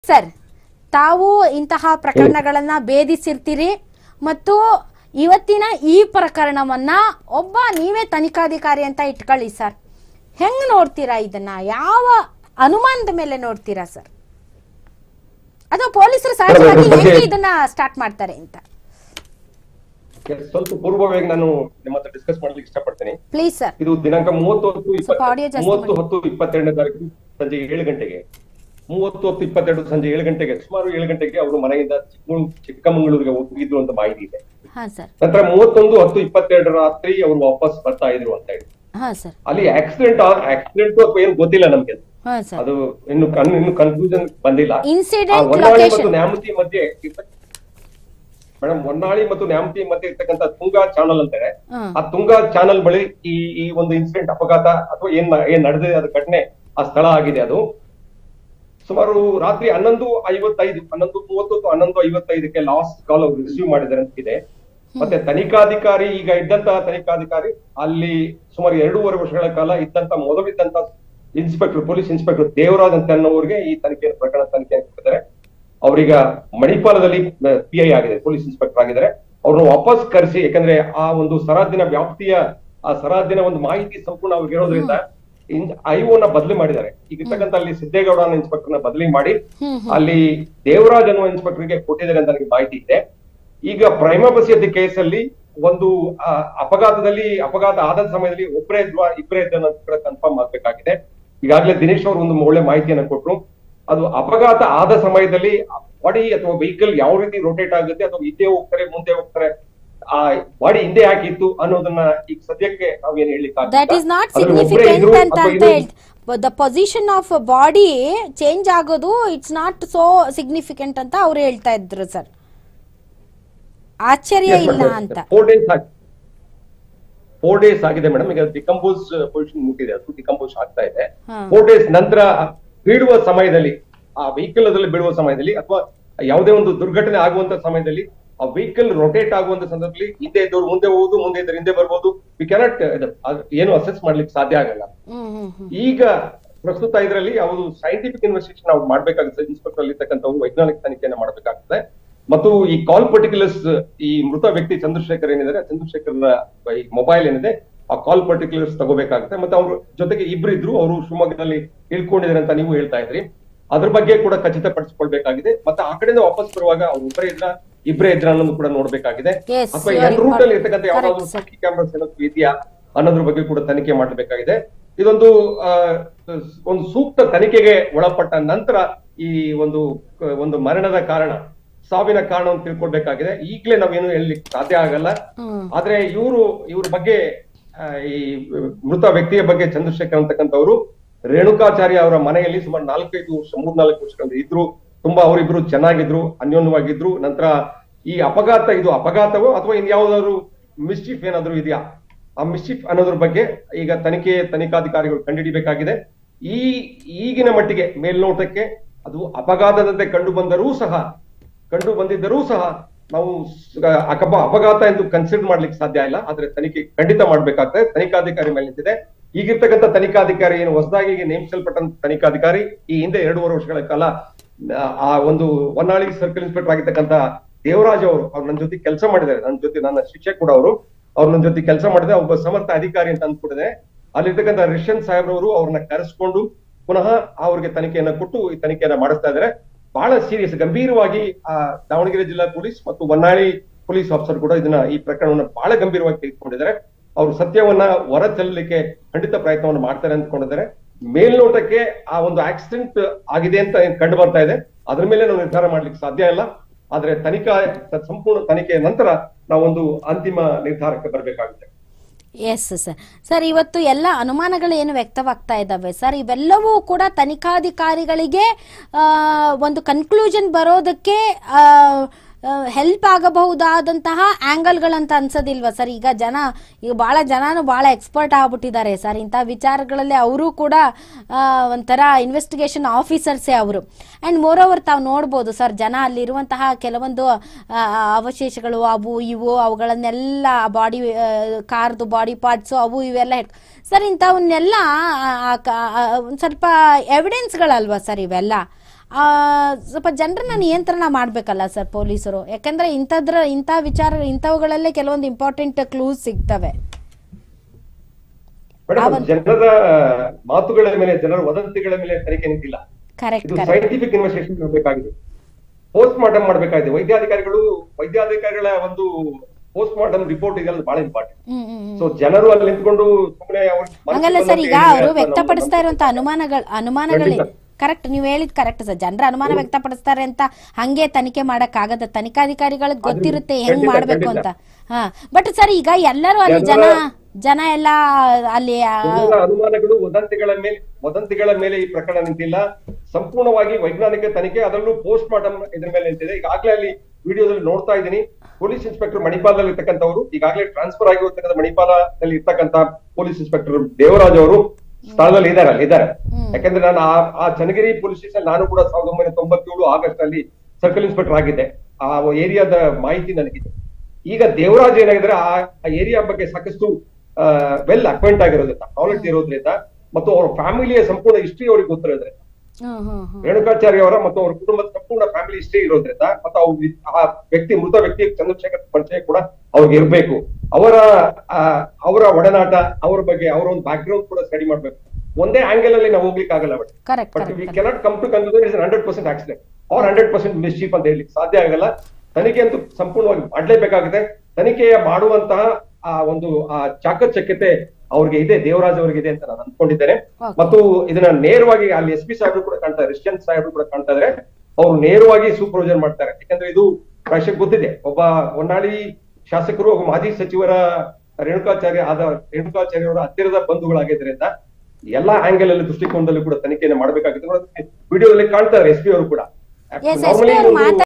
Sir ತಾವು ಇಂತಹ ಪ್ರಕರಣಗಳನ್ನ ಭೇದಿಸಿರ್ತೀರಿ ಮತ್ತು ಇವತ್ತಿನ ಈ ಪ್ರಕರಣವನ್ನ ಒಬ್ಬ ನೀವೇ ತನಿಖಾಧಿಕಾರಿ ಅಂತ ಇಟ್ಕೊಳ್ಳಿ ಸರ್ ಹೆಂಗ್ ನೋಡ್ತೀರಾ ಇದನ್ನ ಯಾವ ಅನುಮಾನದ ಮೇಲೆ ನೋಡ್ತೀರಾ ಸರ್ ಅಥವಾ ಪೊಲೀಸರು ಸಹಜವಾಗಿ ಅದ್ರ ಬಗ್ಗೆ- ಹೆಂಗೆ ಇದನ್ನ ಸ್ಟಾರ್ಟ್ ಮಾಡ್ತಾರೆ ಅಂತ ಸ್ವಲ್ಪ ಪೂರ್ವವಾಗಿ ನಾನು ನಿಮ್ಮ ಹತ್ರ ಡಿಸ್ಕಸ್ ಮಾಡ್ಲಿಕ್ಕೆ ಇಷ್ಟಪಡ್ತೇನೆ ಪ್ಲೀಸ್ ಸರ್ ಇದು ದಿನಾಂಕ ಮೂವತ್ತು ಹತ್ತು ಸ್ವಲ್ಪ audio ಇಪ್ಪತ್ತು ಜಾಸ್ತಿ ಮೂವತ್ತು ಮಾಡಿ. ಹತ್ತು ಇಪ್ಪತ್ತೆರಡನೇ ತಾರೀಕು ಸಂಜೆ ಏಳು ಗಂಟೆಗೆ ಮೂವತ್ತು ಹತ್ತು ಇಪ್ಪತ್ತೆರಡು ಸಂಜೆ ಏಳು ಗಂಟೆಗೆ ಸುಮಾರು ಏಳು ಗಂಟೆಗೆ ಅವರು ಮನೆಯಿಂದ ಚಿಕ್ಕಮಂಗ್- ಚಿಕ್ಕಮಗಳೂರಿಗೆ ಹೋಗಿದ್ರು ಅಂತ ಮಾಹಿತಿ ಇದೆ ಹಾ ಸರ್ ನಂತರ ಮೂವತ್ತೊಂದು ಹತ್ತು ಇಪ್ಪತ್ತೆರಡರ ರಾತ್ರಿ ಅವರು ವಾಪಸ್ ಬರ್ತಾ ಇದ್ರು ಅಂತ ಹೇಳಿ ಹಾ ಸರ್ ಅಲ್ಲಿ ಆಕ್ಸಿಡೆಂಟ್ ಆಕ್ಸಿಡೆಂಟ್ ಅಥವಾ ಏನು ಗೊತ್ತಿಲ್ಲ ನಮ್ಗೆ ಅದು. ಹಾ ಸರ್ ಅದು ಇನ್ನು ಕನ್ ಇನ್ನು ಕನ್ಕ್ಲೂಷನ್ ಬಂದಿಲ್ಲ ಆ ಇನ್ಸಿಡೆಂಟ್ ಹೊನ್ನಾಳಿ ಮತ್ತು ಲೊಕೇಶನ್ ನ್ಯಾಮತಿ ಮಧ್ಯೆ ಮೇಡಮ್ ಹೊನ್ನಾಳಿ ಮತ್ತು ನ್ಯಾಮತಿ ಮಧ್ಯೆ ಇರ್ತಕ್ಕಂಥ ತುಂಗಾ ಚಾನಲ್ ಅಂತಾರೆ ಆ ತುಂಗಾ ಚಾನಲ್ ಬಳಿ ಈ ಈ ಒಂದು ಇನ್ಸಿಡೆಂಟ್ ಅಪಘಾತ ಅಥವಾ ಏನ್ ಏನ್ ನಡೆದಿದೆ ಅದು ಘಟನೆ ಆ ಸ್ಥಳ ಆಗಿದೆ ಅದು ಸುಮಾರು ರಾತ್ರಿ ಹನ್ನೊಂದು ಐವತ್ತೈದು ಹನ್ನೊಂದು ಮೂವತ್ತು ಅಥವಾ ಹನ್ನೊಂದು ಐವತ್ತೈದಕ್ಕೆ ಲಾಸ್ಟ್ ಕಾಲ್ ಅವರು ರಿಸೀವ್ ಮಾಡಿದ್ದಾರೆ ಅಂತಿದೆ ಮತ್ತೆ ತನಿಖಾಧಿಕಾರಿ ಈಗ ಇದ್ದಂತಹ ತನಿಖಾಧಿಕಾರಿ ಅಲ್ಲಿ ಸುಮಾರು ಎರಡೂವರೆ ವರ್ಷಗಳ ಕಾಲ ಇದ್ದಂತ ಮೊದಲಿದ್ದಂತ ಇನ್ಸ್ಪೆಕ್ಟರ್ ಪೊಲೀಸ್ ಇನ್ಸ್ಪೆಕ್ಟರ್ ದೇವರಾಜ್ ಅಂತ ಅನ್ನೋರಿಗೆ ಈ ತನಿಖೆ ಪ್ರಕರಣ ತನಿಖೆ ಕೊಟ್ಟಿದ್ದಾರೆ ಅವ್ರೀಗ ಮಣಿಪಾಲದಲ್ಲಿ ಪಿ ಐ ಆಗಿದೆ ಪೊಲೀಸ್ ಇನ್ಸ್ಪೆಕ್ಟರ್ ಆಗಿದ್ದಾರೆ ಅವ್ರನ್ನ ವಾಪಸ್ ಕರೆಸಿ ಯಾಕಂದ್ರೆ ಆ ಒಂದು ಸರಾದಿನ ವ್ಯಾಪ್ತಿಯ ಆ ಸರಾದಿನ ಒಂದು ಮಾಹಿತಿ ಸಂಪೂರ್ಣ ಅವ್ರಿಗೆ ಇರೋದ್ರಿಂದ ಐಒನ ಬದಲಿ ಮಾಡಿದ್ದಾರೆ ಈಗ ಇರ್ತಕ್ಕಂಥ ಅಲ್ಲಿ ಸಿದ್ದೇಗೌಡ ಅನ್ನೋ ಇನ್ಸ್ಪೆಕ್ಟರ್ನ ಬದಲಿ ಮಾಡಿ ಹ್ಮ್ ಅಲ್ಲಿ ದೇವರಾಜ್ ಅನ್ನುವ ಇನ್ಸ್ಪೆಕ್ಟರ್ಗೆ ಕೊಟ್ಟಿದ್ದಾರೆ ಅಂತ ನನಗೆ ಮಾಹಿತಿ ಇದೆ ಈಗ ಪ್ರೈಮಬಸಿಯದ ಕೇಸಲ್ಲಿ ಒಂದು ಆ, ಅಪಘಾತದಲ್ಲಿ ಅಪಘಾತ ಆದ ಸಮಯದಲ್ಲಿ ಒಬ್ಬರೇ ಇದ್ವಾ ಇಬ್ಬರೇ ಇದ್ದ ಕೂಡ ಕನ್ಫರ್ಮ್ ಆಗ್ಬೇಕಾಗಿದೆ ಈಗಾಗಲೇ ದಿನೇಶ್ ಅವರು ಒಂದು ಒಳ್ಳೆ ಮಾಹಿತಿಯನ್ನು ಕೊಟ್ಟರು ಅದು ಅಪಘಾತ ಆದ ಸಮಯದಲ್ಲಿ ಬಾಡಿ ಅಥವಾ ವೆಹಿಕಲ್ ಯಾವ ರೀತಿ ರೊಟೇಟ್ ಆಗುತ್ತೆ ಅಥವಾ ಹಿಂದೆ ಹೋಗ್ತಾರೆ ಮುಂದೆ ಹೋಗ್ತಾರೆ ಆ ಬಾಡಿ ಹಿಂದೆ ಹಾಕಿತ್ತು ಅನ್ನೋದನ್ನ ಈಗ ಸದ್ಯಕ್ಕೆ ನಾವೇನ್ ಹೇಳಿಕ್ಕೆ ದಟ್ ಈಸ್ ನಾಟ್ ಸಿಗ್ನಿಫಿಕೆಂಟ್ ಅಂತ ಅಂತ ಹೇಳ್ the position of body change ಆಗೋದು ಇಟ್ಸ್ ನಾಟ್ ಸೋ ಸಿಗ್ನಿಫಿಕೆಂಟ್ ಅಂತ ಅವ್ರು ಹೇಳ್ತಾ ಇದ್ರು ಸರ್ ಆಶ್ಚರ್ಯ ಇಲ್ಲ ಅಂತ ಫೋರ್ ಡೇಸ್ ಫೋರ್ ಡೇಸ್ ಆಗಿದೆ ಮೇಡಮ್ ಈಗ ಡಿಕಂಪೋಸ್ ಪೊಸಿಷನ್ ಮುಟ್ಟಿದೆ ಅದು ಡಿಕಂಪೋಸ್ ಆಗ್ತಾ ಇದೆ ಹಾ. ಫೋರ್ ಡೇಸ್ ನಂತರ ಬೀಳುವ ಸಮಯದಲ್ಲಿ ಆ ವೆಹಿಕಲ್ ಅದಲ್ಲಿ ಬೀಳುವ ಸಮಯದಲ್ಲಿ ಅಥವಾ ಯಾವುದೇ ಒಂದು ದುರ್ಘಟನೆ ಆಗುವಂತ ಸಮಯದಲ್ಲಿ ಆ ವೆಹಿಕಲ್ ರೊಟೇಟ್ ಆಗುವಂತ ಸಂದರ್ಭದಲ್ಲಿ ಹಿಂದೆ ಇದ್ದವ್ರು ಮುಂದೆ ಹೋಗುದು ಮುಂದೆ ಇದ್ದವ್ರು ಹಿಂದೆ ಬರ್ಬೋದು ವಿ ಕೆನಾಟ್ ಏನು ಅಸೆಸ್ ಮಾಡ್ಲಿಕ್ಕೆ ಸಾಧ್ಯ ಆಗಲ್ಲ ಹ್ಮ್ ಹ್ಮ್ ಹ್ಮ್ ಈಗ ಪ್ರಸ್ತುತ ಇದರಲ್ಲಿ ಯಾವುದು ಸೈಂಟಿಫಿಕ್ ಇನ್ವೆಸ್ಟಿಗೇಷನ್ ನಾವು ಮಾಡ್ಬೇಕಾಗುತ್ತೆ ಇನ್ಸ್ಪೆಕ್ಟರ್ ಅಲ್ಲಿ ಇರ್ತಕ್ಕಂಥವ್ರು ವೈಜ್ಞಾನಿಕ ತನಿಖೆಯನ್ನು ಮಾಡಬೇಕಾಗ್ತದೆ ಮತ್ತು ಈ ಕಾಲ್ ಪರ್ಟಿಕ್ಯುಲರ್ಸ್ ಈ ಮೃತ ವ್ಯಕ್ತಿ ಚಂದ್ರಶೇಖರ್ ಏನಿದ್ದಾರೆ ಚಂದ್ರಶೇಖರ್ನ ಈ ಮೊಬೈಲ್ ಏನಿದೆ ಆ ಕಾಲ್ ಪರ್ಟಿಕ್ಯುಲರ್ಸ್ ತಗೋಬೇಕಾಗುತ್ತೆ ಮತ್ತೆ ಅವ್ರ ಜೊತೆಗೆ ಇಬ್ರು ಇದ್ರು ಅವರು ಶಿವಮೊಗ್ಗದಲ್ಲಿ ಇಳ್ಕೊಂಡಿದ್ದಾರೆ ಅಂತ ನೀವು ಹೇಳ್ತಾ ಇದ್ರಿ ಅದ್ರ ಬಗ್ಗೆ ಕೂಡ ಖಚಿತಪಡಿಸಿಕೊಳ್ಬೇಕಾಗಿದೆ ಮತ್ತೆ ಆ ಕಡೆಯಿಂದ ವಾಪಸ್ ಬರುವಾಗ ಅವ್ರು ಒಬ್ಬರೇ ಇದ್ರ ಇಬ್ಬರೇ ಇದ್ರ ಅನ್ನೋದು ಕೂಡ ನೋಡ್ಬೇಕಾಗಿದೆ Yes, ಅಥವಾ very ಎನ್ ರೂಟ್ ಅಲ್ಲಿ important. ಇರ್ತಕ್ಕಂಥ ಯಾವ್ದಾದ್ರು Correct, sir. ಕ್ಯಾಮ್ರಾಸ್ ಏನಾದ್ರು ಇದೆಯಾ ಅನ್ನೋದ್ರ ಬಗ್ಗೆ ಕೂಡ ತನಿಖೆ ಮಾಡಬೇಕಾಗಿದೆ ಇದೊಂದು ಆ, ಒಂದು ಸೂಕ್ತ ತನಿಖೆಗೆ ಒಳಪಟ್ಟ ನಂತರ ಈ ಒಂದು ಒಂದು ಮರಣದ ಕಾರಣ ಸಾವಿನ ಕಾರಣವನ್ನು ತಿಳ್ಕೊಳ್ಬೇಕಾಗಿದೆ ಈಗಲೇ ನಾವೇನು ಹೇಳಲಿಕ್ಕೆ ಸಾಧ್ಯ ಆಗಲ್ಲ ಹ್ಮ್ ಆದ್ರೆ ಇವರು ಇವ್ರ ಬಗ್ಗೆ ಆ, ಈ ಮೃತ ವ್ಯಕ್ತಿಯ ಬಗ್ಗೆ ಚಂದ್ರಶೇಖರ್ ಅಂತಕ್ಕಂಥವ್ರು ರೇಣುಕಾಚಾರ್ಯ ಅವರ ಮನೆಯಲ್ಲಿ ಸುಮಾರು ನಾಲ್ಕೈದು ವರ್ಷ ಮೂರ್ನಾಲ್ಕು ವರ್ಷಗಳಿಂದ ಇದ್ರು ತುಂಬಾ ಅವರಿಬ್ರು ಚೆನ್ನಾಗಿದ್ರು ಅನ್ಯೋನ್ಯವಾಗಿದ್ರು ನಂತರ ಈ ಅಪಘಾತ ಇದು ಅಪಘಾತವೋ ಅಥವಾ ಇನ್ಯಾವುದಾದ್ರು ಮಿಸ್ಚಿಫ್ ಏನಾದ್ರು ಇದೆಯಾ ಆ ಮಿಸ್ಚಿಫ್ ಅನ್ನೋದ್ರ ಬಗ್ಗೆ ಈಗ ತನಿಖೆ ತನಿಖಾಧಿಕಾರಿಗಳು ಕಂಡುಹಿಡಿಬೇಕಾಗಿದೆ ಈ ಈಗಿನ ಮಟ್ಟಿಗೆ ಮೇಲ್ನೋಟಕ್ಕೆ ಅದು ಅಪಘಾತದಂತೆ ಕಂಡು ಬಂದರೂ ಸಹ ಕಂಡು ಬಂದಿದ್ದರೂ ಸಹ ನಾವು ಸ- ಅಕಪ ಅಪಘಾತ ಎಂದು ಕನ್ಸಿಡರ್ ಮಾಡ್ಲಿಕ್ಕೆ ಸಾಧ್ಯ ಇಲ್ಲ ಆದ್ರೆ ತನಿಖೆ ಖಂಡಿತ ಮಾಡ್ಬೇಕಾಗ್ತದೆ ತನಿಖಾಧಿಕಾರಿ ಮೇಲೆ ನಿಂತಿದೆ ಈಗಿರ್ತಕ್ಕಂಥ ತನಿಖಾಧಿಕಾರಿ ಏನು ಹೊಸದಾಗಿ ನೇಮಿಸಲ್ಪಟ್ಟಂತ ತನಿಖಾಧಿಕಾರಿ ಈ ಹಿಂದೆ ಎರಡೂವರೆ ವರ್ಷಗಳ ಕಾಲ ಆ, ಆ ಒಂದು ಹೊನ್ನಾಳಿ ಸರ್ಕಲ್ ಇನ್ಸ್ಪೆಕ್ಟರ್ ಆಗಿರ್ತಕ್ಕಂಥ ದೇವರಾಜ್ ಅವರು ಅವ್ರು ನನ್ನ ಜೊತೆ ಕೆಲಸ ಮಾಡಿದ್ದಾರೆ ನನ್ನ ಜೊತೆ ನನ್ನ ಶಿಕ್ಷಕ ಕೂಡ ಅವರು ಅವ್ರು ನನ್ನ ಜೊತೆ ಕೆಲಸ ಮಾಡಿದ್ರೆ ಒಬ್ಬ ಸಮರ್ಥ ಅಧಿಕಾರಿ ಅಂತ ಅಂದ್ಕೊಂಡಿದೆ ಅಲ್ಲಿರ್ತಕ್ಕಂಥ ರಿಷನ್ ಸಾಹೇಬ್ರವರು ಅವ್ರನ್ನ ಕರೆಸ್ಕೊಂಡು ಪುನಃ ಅವ್ರಿಗೆ ತನಿಖೆಯನ್ನ ಕೊಟ್ಟು ಈ ತನಿಖೆಯನ್ನ ಮಾಡಿಸ್ತಾ ಇದ್ದಾರೆ ಬಹಳ ಸೀರಿಯಸ್ ಗಂಭೀರವಾಗಿ ಆ ದಾವಣಗೆರೆ ಜಿಲ್ಲಾ ಪೊಲೀಸ್ ಮತ್ತು ಹೊನ್ನಾಳಿ ಪೊಲೀಸ್ ಆಫೀಸರ್ ಕೂಡ ಇದನ್ನ ಈ ಪ್ರಕರಣವನ್ನ ಬಹಳ ಗಂಭೀರವಾಗಿ ತೆಗೆದುಕೊಂಡಿದ್ದಾರೆ ಅವರು ಸತ್ಯವನ್ನ ಹೊರ ಚೆಲ್ಲಲಿಕ್ಕೆ ಖಂಡಿತ ಪ್ರಯತ್ನವನ್ನು ಮಾಡ್ತಾರೆ ಅಂದ್ಕೊಂಡಿದ್ದಾರೆ ಮೇಲ್ನೋಟಕ್ಕೆ ಆ ಒಂದು ಆಕ್ಸಿಡೆಂಟ್ ಆಗಿದೆ ಅಂತ ಏನ್ ಕಂಡು ಬರ್ತಾ ಇದೆ ಅದ್ರ ಮೇಲೆ ನಾವು ನಿರ್ಧಾರ ಮಾಡ್ಲಿಕ್ಕೆ ಸಾಧ್ಯ ಇಲ್ಲ ಆದ್ರೆ ತನಿಖಾ ಸಂಪೂರ್ಣ ತನಿಖೆಯ ನಂತರ ನಾವೊಂದು ಅಂತಿಮ ನಿರ್ಧಾರಕ್ಕೆ ಬರಬೇಕಾಗುತ್ತೆ ಎಸ್ ಸರ್ ಸರ್ ಇವತ್ತು ಎಲ್ಲ ಅನುಮಾನಗಳು ಏನು ವ್ಯಕ್ತವಾಗ್ತಾ ಇದ್ದಾವೆ ಸರ್ ಇವೆಲ್ಲವೂ ಕೂಡ ತನಿಖಾಧಿಕಾರಿಗಳಿಗೆ ಆ, ಒಂದು ಕನ್ಕ್ಲೂಷನ್ ಬರೋದಕ್ಕೆ ಹೆಲ್ಪ್ ಆಗಬಹುದಾದಂತಹ ಆಂಗಲ್ಗಳಂತ ಅನ್ಸೋದಿಲ್ವಾ ಸರ್ ಈಗ ಜನ ಈಗ ಭಾಳ ಜನನು ಭಾಳ ಎಕ್ಸ್ಪರ್ಟ್ ಆಗ್ಬಿಟ್ಟಿದ್ದಾರೆ ಸರ್ ಇಂಥ ವಿಚಾರಗಳಲ್ಲಿ ಅವರು ಕೂಡ ಆ, ಒಂಥರ ಇನ್ವೆಸ್ಟಿಗೇಷನ್ ಆಫೀಸರ್ಸೇ ಅವರು ಆ್ಯಂಡ್ ಮೋರ್ ಓವರ್ ತಾವು ನೋಡ್ಬೋದು ಸರ್ ಜನ ಅಲ್ಲಿರುವಂತಹ ಕೆಲವೊಂದು ಆ, ಅವಶೇಷಗಳು ಅವು ಇವು ಅವುಗಳನ್ನೆಲ್ಲ ಬಾಡಿ ಕಾರ್ದು ಬಾಡಿ ಪಾರ್ಟ್ಸು ಅವು ಇವೆಲ್ಲ ಹಿಡ್ ಸರ್ ಇಂಥವನ್ನೆಲ್ಲ ಆ, ಆ, ಕ- ಆ, ಒಂದ್ ಸ್ವಲ್ಪ ಎವಿಡೆನ್ಸ್ಗಳಲ್ವಾ ಸರ್ ಇವೆಲ್ಲ ಆ, ಸ್ವಲ್ಪ ಜನರನ್ನ ನಿಯಂತ್ರಣ ಮಾಡ್ಬೇಕಲ್ಲ ಸರ್ ಪೊಲೀಸರು ಯಾಕಂದ್ರೆ ಇಂಥದ್ರ ಇಂಥ ವಿಚಾರ ಇಂಥವುಗಳಲ್ಲೇ ಕೆಲವೊಂದು ಇಂಪಾರ್ಟೆಂಟ್ ಕ್ಲೂಸ್ ಸಿಗ್ತವೆ ಮೇಡಮ್ ಜನರ ಮಾತುಗಳ ಮೇಲೆ ಜನರ ವದಂತಿಗಳ ಮೇಲೆ ತನಿಖೆ ನಿಂತಿಲ್ಲ ಕರೆಕ್ಟ್ ಇದು ಕರೆಕ್ಟ್ ಸೈಂಟಿಫಿಕ್ ಇನ್ವೆಸ್ಟಿಗೇಷನ್ ಇರಬೇಕಾಗಿದೆ ಪೋಸ್ಟ್ ಮಾರ್ಟಮ್ ಮಾಡಬೇಕಾಗಿದೆ ವೈದ್ಯಾಧಿಕಾರಿಗಳು ವೈದ್ಯಾಧಿಕಾರಿಗಳ ಒಂದು ಪೋಸ್ಟ್ ಮಾರ್ಟಮ್ ರಿಪೋರ್ಟ್ ಇದೆಲ್ಲ ಬಹಳ ಇಂಪಾರ್ಟೆಂಟ್ ಹ್ಮ್ ಹ್ಮ್ ಹ್ಮ್. ಸೊ ಜನರು ಅಲ್ಲಿ ನಿಂತ್ಕೊಂಡು ಸುಮ್ಮನೆ ಹಂಗಲ್ಲ ಸರ್ ಈಗ ಅವರು ವ್ಯಕ್ತಪಡಿಸ್ತಾ ಇರುವಂತ ಅನುಮಾನಗಳು ಅನುಮಾನಗಳೇ ಕರೆಕ್ಟ್ ನೀವು ಹೇಳಿದ್ ಕರೆಕ್ಟ್ ಸರ್ ಜನರ ಅನುಮಾನ ವ್ಯಕ್ತಪಡಿಸ್ತಾರೆ ಅಂತ ಹಂಗೆ ತನಿಖೆ ಮಾಡಕ್ ಆಗದ ತನಿಖಾಧಿಕಾರಿಗಳಿಗೆ ಗೊತ್ತಿರುತ್ತೆ ಹೆಂಗ್ ಖಂಡಿತ, ಮಾಡ್ಬೇಕು ಖಂಡಿತ. ಅಂತ ಹಾ ಬಟ್ ಸರ್ ಈಗ ಎಲ್ಲರೂ ಅಲ್ಲಿ ಜನ ಜನ ಎಲ್ಲ ಅಲ್ಲಿ ಆ, ಜನರ ಅನುಮಾನಗಳು ವದಂತಿಗಳ ಮೇಲೆ ವದಂತಿಗಳ ಮೇಲೆ ಈ ಪ್ರಕರಣ ನಿಂತಿಲ್ಲ ಸಂಪೂರ್ಣವಾಗಿ ವೈಜ್ಞಾನಿಕ ತನಿಖೆ ಅದರಲ್ಲೂ ಪೋಸ್ಟ್ ಮಾರ್ಟಮ್ ಇದ್ರ ಮೇಲೆ ನಿಂತಿದೆ ಈಗಾಗಲೇ ಅಲ್ಲಿ ವಿಡಿಯೋದಲ್ಲಿ ನೋಡ್ತಾ ಇದ್ದೀನಿ ಪೊಲೀಸ್ ಇನ್ಸ್ಪೆಕ್ಟರ್ ಮಣಿಪಾಲದಲ್ಲಿ ಇರ್ತಕ್ಕಂಥವ್ರು ಈಗಾಗಲೇ ಟ್ರಾನ್ಸ್ಫರ್ ಆಗಿರ್ತಕ್ಕಂಥ ಮಣಿಪಾಲದಲ್ಲಿ ಇರ್ತಕ್ಕಂಥ ಪೊಲೀಸ್ ಇನ್ಸ್ಪೆಕ್ಟರ್ ದೇವರಾಜ್ ಅವರು ಸ್ಥಳದಲ್ಲಿ ಇದ್ದಾರೆ ಅಲ್ಲಿ ಇದ್ದಾರೆ ಯಾಕಂದ್ರೆ ನಾನು ಆ ಆ ಚನ್ನಗಿರಿ ಪೊಲೀಸ್ ಸ್ಟೇಷನ್ ನಾನು ಕೂಡ ಸಾವಿರದ ಒಂಬೈನೂರ ತೊಂಬತ್ತೇಳು ಆಗಸ್ಟ್ ಅಲ್ಲಿ ಸರ್ಕಲ್ ಇನ್ಸ್ಪೆಕ್ಟರ್ ಆಗಿದ್ದೆ ಆ ಏರಿಯಾದ ಮಾಹಿತಿ ನನಗಿದೆ ಈಗ ದೇವರಾಜ್ ಏನಾಗಿದ್ರೆ ಆ ಏರಿಯಾ ಬಗ್ಗೆ ಸಾಕಷ್ಟು ವೆಲ್ ಅಕ್ವೆಂಟ್ ಆಗಿರೋದ್ರಿಂದ ನಾಲೆಡ್ಜ್ ಇರೋದ್ರಿಂದ ಮತ್ತು ಅವ್ರ ಫ್ಯಾಮಿಲಿಯ ಸಂಪೂರ್ಣ ಹಿಸ್ಟ್ರಿ ಅವ್ರಿಗೆ ಗೊತ್ತಿರೋದ್ರಿಂದ ಹ್ಮ್ ಹ್ಮ್ ಹ್ಮ್ ರೇಣುಕಾಚಾರ್ಯ ಅವರ ಮತ್ತು ಅವ್ರ ಕುಟುಂಬದ ಸಂಪೂರ್ಣ ಫ್ಯಾಮಿಲಿ ಹಿಸ್ಟ್ರಿ ಇರೋದ್ರಿಂದ ಮತ್ತು ಅವ್ರು ವಿ- ಆ ವ್ಯಕ್ತಿ ಮೃತ ವ್ಯಕ್ತಿ ಚಂದ್ರಶೇಖರ್ ಪರಿಚಯ ಕೂಡ ಅವ್ರಿಗೆ ಇರ್ಬೇಕು ಅವರ ಆ, ಅವರ ಒಡನಾಟ ಅವರ ಬಗ್ಗೆ ಅವರ ಒಂದು ಬ್ಯಾಕ್ ಗ್ರೌಂಡ್ ಕೂಡ ಸ್ಟಡಿ ಮಾಡ್ಬೇಕು ಒಂದೇ ಆಂಗಲ್ ಅಲ್ಲಿ ನಾವು ಹೋಗ್ಲಿಕ್ಕೆ ಆಗಲ್ಲ but correct but we correct cannot come to conclusion is hundred percent accident or hundred percent mischief ಅಂತ ಹೇಳಿ ಸಾಧ್ಯ ಆಗಲ್ಲ ತನಿಖೆ ಅಂತೂ ಸಂಪೂರ್ಣವಾಗಿ ಮಾಡ್ಲೇಬೇಕಾಗುತ್ತೆ ತನಿಖೆಯ ಮಾಡುವಂತಹ ಆ ಒಂದು ಆ ಚಾಕಚಕ್ಯತೆ ಅವ್ರಿಗೆ ಇದೆ ದೇವರಾಜ್ ಅವ್ರಿಗೆ ಇದೆ ಅಂತ ನಾನು ಅನ್ಕೊಂಡಿದ್ದೇನೆ Okay. ಮತ್ತು ಇದನ್ನ ನೇರವಾಗಿ ಅಲ್ಲಿ ಎಸ್ ಪಿ ಸಾಹೇಬರು ಕೂಡ ಕಾಣ್ತಾರೆ ರಿಶ್ಚಂದ್ ಸಾಹೇಬರು ಕೂಡ ಕಾಣ್ತಾ ಇದಾರೆ ಅವ್ರು ನೇರವಾಗಿ ಸೂಪರ್ವೈಸರ್ ಮಾಡ್ತಾರೆ ಯಾಕಂದ್ರೆ ಇದು ಪ್ರಾಯಶಃ ಗೊತ್ತಿದೆ ಒಬ್ಬ ಹೊನ್ನಾಳಿ ಶಾಸಕರು ಒಬ್ಬ ಮಾಜಿ ಸಚಿವರ ರೇಣುಕಾಚಾರ್ಯ ಆದ ರೇಣುಕಾಚಾರ್ಯ ಅವರ ಹತ್ತಿರದ ಬಂಧುಗಳಾಗಿದ್ದರಿಂದ ಎಲ್ಲಾ ಆಂಗಲ್ ಅಲ್ಲಿ ದೃಷ್ಟಿಕೋನದಲ್ಲಿ ಕೂಡ ತನಿಖೆಯನ್ನು ಮಾಡಬೇಕಾಗಿದೆ ವಿಡಿಯೋದಲ್ಲಿ ಕಾಣ್ತಾರೆ ಎಸ್ ಪಿ ಅವರು ಕೂಡ ಎಸ್ ಎಸ್ Normally ಪಿ ಅವರು ಒಂದು- ಮಾತಾಡ್ತಾರೆ